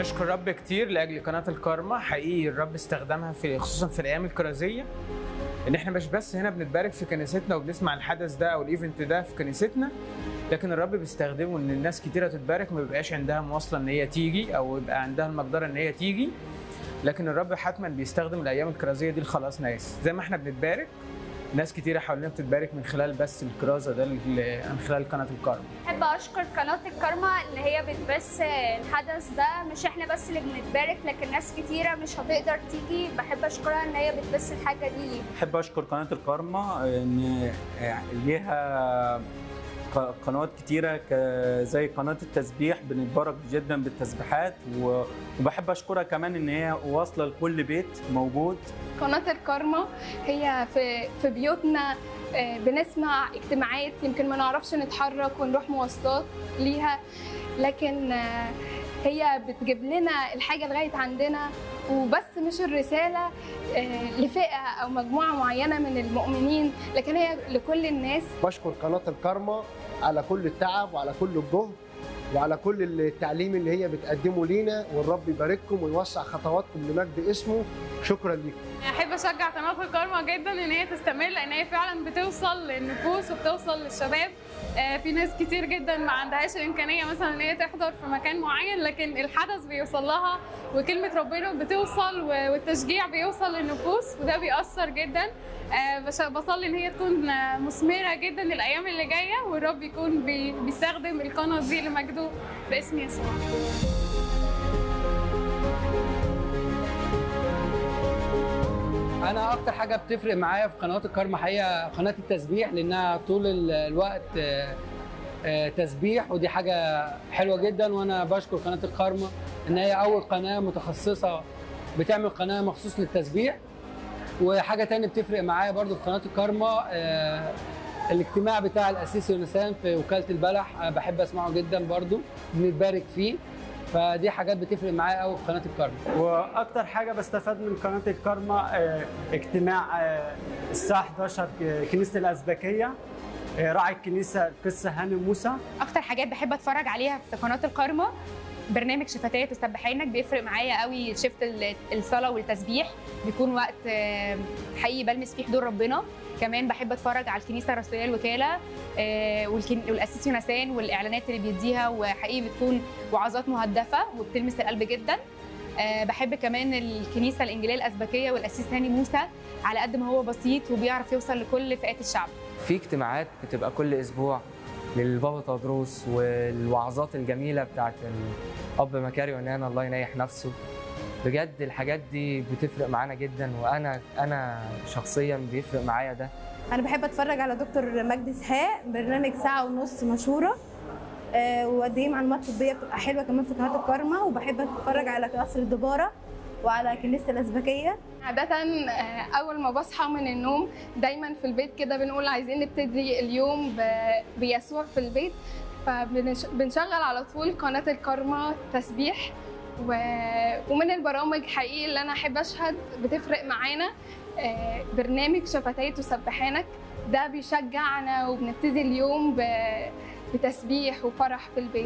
بنشكر الرب كتير لاجل قناه الكارما حقيقي الرب استخدمها في خصوصا في الايام الكرازيه ان احنا مش بس هنا بنتبارك في كنيستنا وبنسمع الحدث ده او الايفنت ده في كنيستنا لكن الرب بيستخدمه ان الناس كتيره تتبارك ما بيبقاش عندها مواصله ان هي تيجي او يبقى عندها المقدره ان هي تيجي لكن الرب حتما بيستخدم الايام الكرازيه دي لخلاص ناس زي ما احنا بنتبارك ناس كتيره حوالينا بتتبارك من خلال بس الكرازه ده ال- من خلال قناه الكارما بحب اشكر قناه الكارما ان هي بتبث الحدث ده مش احنا بس اللي بنتبارك لكن ناس كتيره مش هتقدر تيجي بحب اشكرها ان هي بتبث الحاجه دي بحب اشكر قناه الكارما ان ليها ق- قنوات كتيرة ك- زي قناة التسبيح بنتبارك جدا بالتسبيحات و- وبحب أشكرها كمان إن هي واصلة لكل بيت موجود قناة الكارما هي في في بيوتنا آه، بنسمع اجتماعات يمكن ما نعرفش نتحرك ونروح مواصلات ليها لكن آه، هي بتجيب لنا الحاجة لغاية عندنا وبس مش الرسالة آه، لفئة أو مجموعة معينة من المؤمنين لكن هي لكل الناس بشكر قناة الكارما على كل التعب وعلى كل الجهد وعلى كل التعليم اللي هي بتقدمه لينا والرب يبارككم ويوسع خطواتكم لمجد اسمه شكرا لكم احب اشجع قناه الكارما جدا ان هي تستمر لان هي فعلا بتوصل للنفوس وبتوصل للشباب آه، في ناس كتير جدا ما عندهاش الامكانيه مثلا ان هي تحضر في مكان معين لكن الحدث بيوصل لها وكلمه ربنا بتوصل و- والتشجيع بيوصل للنفوس وده بيأثر جدا آه، بش- بصلي ان هي تكون آه، مثمره جدا الايام اللي جايه والرب يكون بي- بيستخدم القناه دي لمجده باسم يسوع انا اكتر حاجه بتفرق معايا في قنوات الكارما حقيقه قناه التسبيح لانها طول ال- الوقت آه، آه، تسبيح ودي حاجه حلوه جدا وانا بشكر قناه الكارما ان هي اول قناه متخصصه بتعمل قناه مخصوص للتسبيح وحاجه تانية بتفرق معايا برضو في قناه الكارما آه، الاجتماع بتاع الاسيس يونسان في وكاله البلح آه، بحب اسمعه جدا برضو بنتبارك فيه فدي حاجات بتفرق معايا قوي في قناه الكارما واكتر حاجه بستفاد من قناه الكارما آه، اجتماع آه، الساعه 11 ك- كنيسه الازبكيه آه، راعي الكنيسه القس هاني موسى اكتر حاجات بحب اتفرج عليها في قناه الكارما برنامج شفتات وسبحينك بيفرق معايا قوي شفت ال- الصلاه والتسبيح بيكون وقت آه، حقيقي بلمس فيه حضور ربنا كمان بحب اتفرج على الكنيسه الرسوليه الوكاله آه، والكن- والاسيس يونسان والاعلانات اللي بيديها وحقيقي بتكون وعظات مهدفه وبتلمس القلب جدا آه، بحب كمان الكنيسه الانجيليه الازبكيه والاسيس هاني موسى على قد ما هو بسيط وبيعرف يوصل لكل فئات الشعب في اجتماعات بتبقى كل اسبوع للبابا تدروس والوعظات الجميله بتاعت الاب مكاري ونانا الله ينيح نفسه بجد الحاجات دي بتفرق معانا جدا وانا انا شخصيا بيفرق معايا ده انا بحب اتفرج على دكتور مجدي اسحاق برنامج ساعه ونص مشهوره آه، وقد ايه معلومات طبيه بتبقى حلوه كمان في قناه الكارما وبحب اتفرج على قصر الدباره وعلى كنيسه الازبكيه عادة آه، أول ما بصحى من النوم دايما في البيت كده بنقول عايزين نبتدي اليوم ب- بيسوع في البيت فبنشغل على طول قناة الكارما تسبيح و... ومن البرامج حقيقي اللي أنا أحب أشهد بتفرق معانا آه، برنامج شفتات وسبحانك ده بيشجعنا وبنبتدي اليوم ب... بتسبيح وفرح في البيت